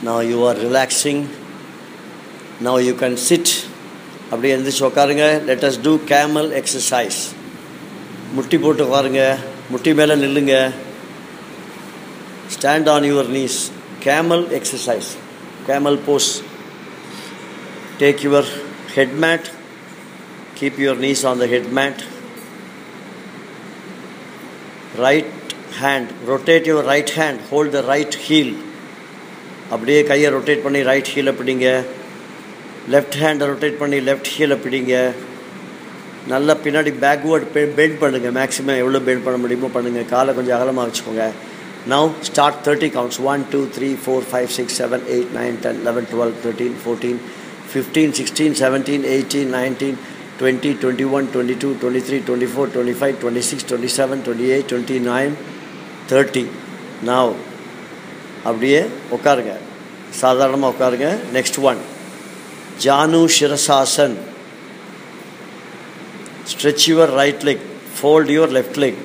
Now you are relaxing. Now you can sit. அப்படியே எழுந்திரிச்சு உட்காருங்க let us do camel exercise முட்டி போட்டு உட்காருங்க முட்டி மேலே நில்லுங்க stand on your knees camel exercise camel pose take your head mat keep your knees on the head mat right hand rotate your right hand hold the right heel அப்படியே கையை rotate பண்ணி right ஹீலை பிடிங்க left ஹேண்டை rotate பண்ணி left ஹீலை பிடிங்க நல்லா பின்னாடி பேக்வேர்ட் பெண்ட் பண்ணுங்கள் மேக்ஸிமம் எவ்வளோ பெண்ட் பண்ண முடியுமோ பண்ணுங்கள் காலை கொஞ்சம் அகலமாக வச்சுக்கோங்க now start thirty counts one two three four five six seven eight nine ten eleven twelve thirteen fourteen fifteen sixteen seventeen eighteen nineteen twenty twenty one twenty two twenty three twenty four twenty five twenty six twenty seven twenty eight twenty nine thirty now அப்படியே உட்காருங்க சாதாரணமாக உட்காருங்க next one Janu Shirasasan stretch your right leg fold your left leg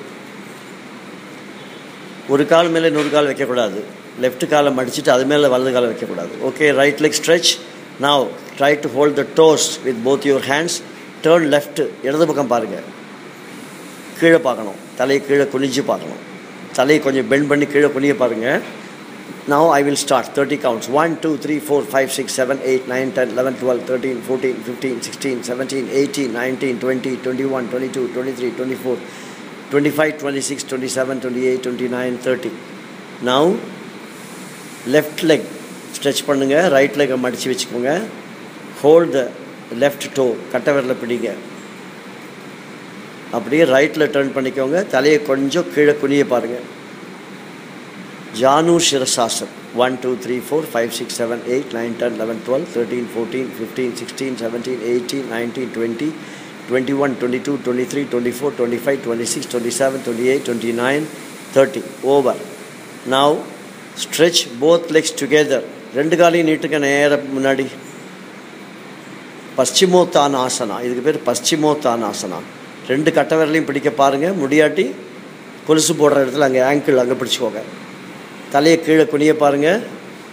ஒரு கால் மேலே இன்னொரு கால் வைக்கக்கூடாது left காலை மடிச்சுட்டு அது மேலே வலது காலை வைக்கக்கூடாது okay right leg stretch now try to hold the toes with both your hands turn left இடது பக்கம் பாருங்கள் கீழே பார்க்கணும் தலையை கீழே குனிஞ்சு பார்க்கணும் தலையை கொஞ்சம் பெண்ட் பண்ணி கீழே குனிய பாருங்கள் Now I will start 30 counts 1, 2, 3, 4, 5, 6, 7, 8, 9, 10, 11, 12, 13, 14, 15, 16, 17, 18, 19, 20, 21, 22, 23, 24, 25, 26, 27, 28, 29, 30. Now left leg stretch பண்ணுங்க ரைட் லெக்கை மடித்து வச்சுக்கோங்க ஹோல்ட் த லெஃப்ட் டோ கட்டை விரல பிடிங்க அப்படியே ரைட்டில் டர்ன் பண்ணிக்கோங்க தலையை கொஞ்சம் கீழே குனிய பாருங்கள் Janu Shirasasana 1, 2, 3, 4, 5, 6, 7, 8, 9, 10, 11, 12, 13, 14, 15, 16, 17, 18, 19, 20, 21, 22, 23, 24, 25, 26, 27, 28, 29, 30. Over. Now stretch both legs together. ரெண்டு காலையும் நீட்டுக்க நேர முன்னாடி பশ্চিமோத்தான ஆசனா இதுக்கு பேர் பশ্চিமோத்தான ஆசனா ரெண்டு கட்டை விரலையும் பிடிக்க பாருங்கள் முடியாட்டி கொலுசு போடுற இடத்துல அங்கே ஆங்கிள் அங்கே பிடிச்சிக்கோங்க தலையை கீழே குனிய பாருங்கள்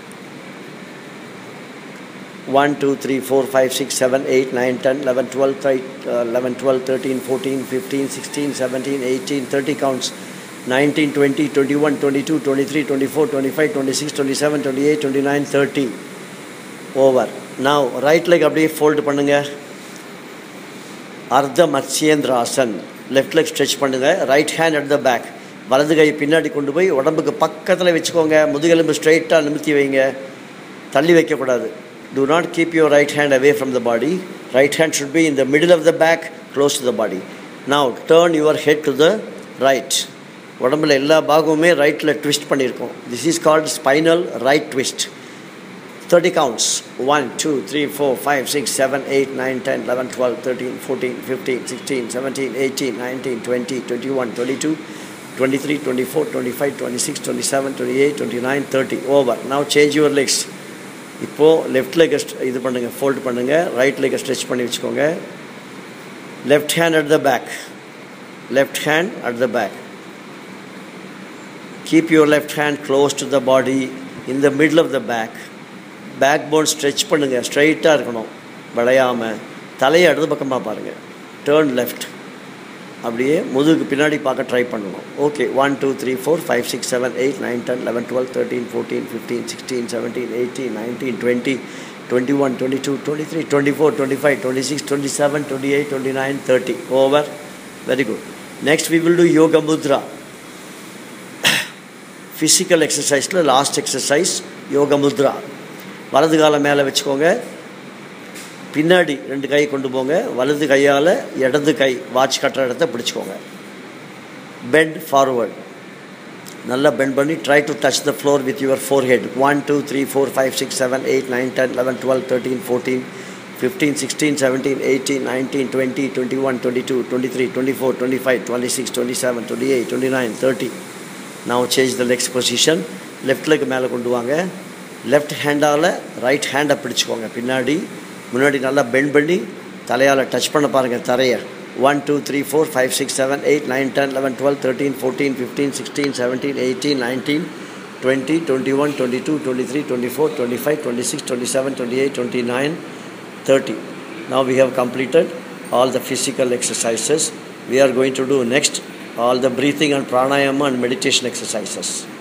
one two three four five six seven eight nine ten eleven twelve eleven twelve thirteen fourteen fifteen sixteen seventeen eighteen thirty counts nineteen twenty twenty one twenty two twenty three twenty four twenty five twenty six twenty seven twenty eight twenty nine thirty over நான் right leg அப்படியே fold பண்ணுங்கள் Ardha Matsyendrasan left leg stretch பண்ணுங்கள் right hand at the back வலது கை பின்னாடி கொண்டு போய் உடம்புக்கு பக்கத்தில் வச்சுக்கோங்க முதுகெலும்பு ஸ்ட்ரைட்டாக நிமித்தி வைங்க தள்ளி வைக்கக்கூடாது do not keep your right hand away from the body right hand should be in the middle of the back close to the body now turn your head to the right உடம்புல எல்லா பாகமுமே ரைட்டில் twist பண்ணியிருக்கோம் this is called spinal right twist thirty counts one two three four five six seven eight nine ten eleven twelve thirteen fourteen fifteen sixteen seventeen eighteen nineteen twenty twenty one twenty two 23, 24, 25, 26, 27, 28, 29, 30. Over. Now change your legs. இப்போது left லெக்கை இது பண்ணுங்கள் fold பண்ணுங்கள் right லெக்கை stretch பண்ணி வச்சுக்கோங்க left hand at the back left hand at the back keep your left hand close to the body in the middle of the back backbone stretch பண்ணுங்கள் ஸ்ட்ரைட்டாக இருக்கணும் விளையாமல் தலையை அடுத்த பக்கமாக பாருங்கள் டேர்ன் லெஃப்ட் அப்படியே முதுகுக்கு பின்னாடி பார்க்க ட்ரை பண்ணணும் okay one two three four five six seven eight nine ten eleven twelve thirteen fourteen fifteen sixteen seventeen eighteen nineteen twenty twenty one twenty two twenty three twenty four twenty five twenty six twenty seven twenty eight twenty nine thirty over very good next we will do yoga mudra physical எக்ஸசைஸில் last exercise yoga mudra வலது காலம் மேலே வச்சுக்கோங்க பின்னாடி ரெண்டு கை கொண்டு போங்க வலது கையால் இடது கை வாட்ச் கட்டுற இடத்த பிடிச்சிக்கோங்க பெண்ட் ஃபார்வர்ட் நல்லா பெண்ட் பண்ணி try to touch the floor with your forehead one two three four five six seven eight nine ten eleven twelve thirteen fourteen fifteen sixteen seventeen eighteen nineteen twenty twenty one twenty two twenty three twenty four twenty five twenty six twenty seven twenty eight twenty nine thirty now change the legs position left leg மேலே கொண்டு வாங்க left ஹேண்டால் right ஹேண்டை பிடிச்சிக்கோங்க பின்னாடி முன்னாடி நல்லா bend பண்ணி தலையால் touch பண்ண பாருங்கள் தரையை one two three four five six seven eight nine ten eleven twelve thirteen fourteen fifteen sixteen seventeen eighteen nineteen 20, 21, 22, 23, 24, 25, 26, 27, 28, 29, 30. Now we have completed all the physical exercises. We are going to do next all the breathing and pranayama and meditation exercises.